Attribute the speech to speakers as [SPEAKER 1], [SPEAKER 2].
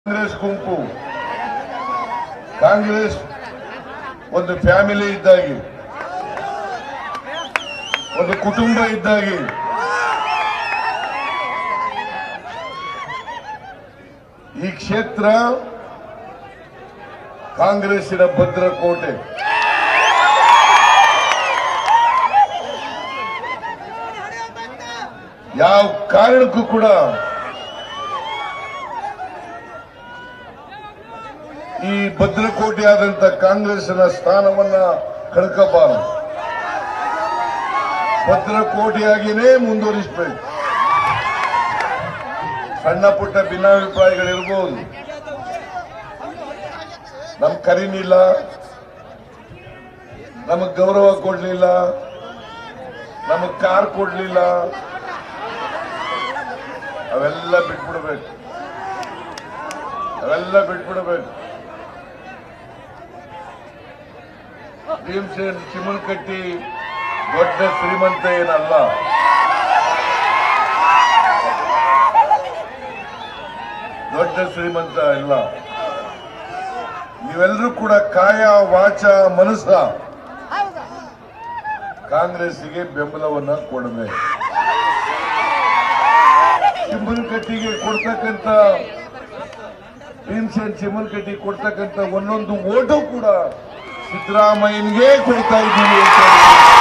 [SPEAKER 1] ಕಾಂಗ್ರೆಸ್ ಗುಂಪು ಕಾಂಗ್ರೆಸ್ ಒಂದು ಫ್ಯಾಮಿಲಿ ಇದ್ದಾಗೆ ಒಂದು ಕುಟುಂಬ ಇದ್ದಾಗೆ ಈ ಕ್ಷೇತ್ರ ಕಾಂಗ್ರೆಸ್ಸಿನ ಭದ್ರಕೋಟೆ ಯಾವ ಕಾರಣಕ್ಕೂ ಕೂಡ ಈ ಭದ್ರಕೋಟೆ ಆದಂತ ಕಾಂಗ್ರೆಸ್ನ ಸ್ಥಾನವನ್ನ ಕಳ್ಕಬಾರದು ಭದ್ರಕೋಟೆಯಾಗಿನೇ ಮುಂದುವರಿಸಬೇಕು ಸಣ್ಣ ಪುಟ್ಟ ಭಿನ್ನಾಭಿಪ್ರಾಯಗಳಿರ್ಬೋದು ನಮ್ ಕರೀನಿಲ್ಲ ನಮಗ್ ಗೌರವ ಕೊಡ್ಲಿಲ್ಲ ನಮಗ್ ಕಾರ್ ಕೊಡ್ಲಿಲ್ಲ ಅವೆಲ್ಲ ಬಿಟ್ಬಿಡ್ಬೇಕು ಅವೆಲ್ಲ ಬಿಟ್ಬಿಡ್ಬೇಕು ಭೀಮಸೇನ್ ಚಿಮಲ್ಕಟ್ಟಿ ದೊಡ್ಡ ಶ್ರೀಮಂತ ಏನಲ್ಲ ದೊಡ್ಡ ಶ್ರೀಮಂತ ಇಲ್ಲ ನೀವೆಲ್ಲರೂ ಕೂಡ ಕಾಯ ವಾಚ ಮನಸ್ಸ ಕಾಂಗ್ರೆಸ್ಸಿಗೆ ಬೆಂಬಲವನ್ನ ಕೊಡಬೇಕು ಚಿಮ್ಮನಕಟ್ಟಿಗೆ ಕೊಡ್ತಕ್ಕಂತ ಭೀಮಸೇನ್ ಚಿಮ್ಮನಕಟ್ಟಿ ಕೊಡ್ತಕ್ಕಂತ ಒಂದೊಂದು ಓಟು ಕೂಡ ಸಿದ್ದರಾಮಯ್ಯನಿಗೆ ಕೊಡ್ತಾ ಇದ್ದೀವಿ ಅಂತ ಹೇಳಿ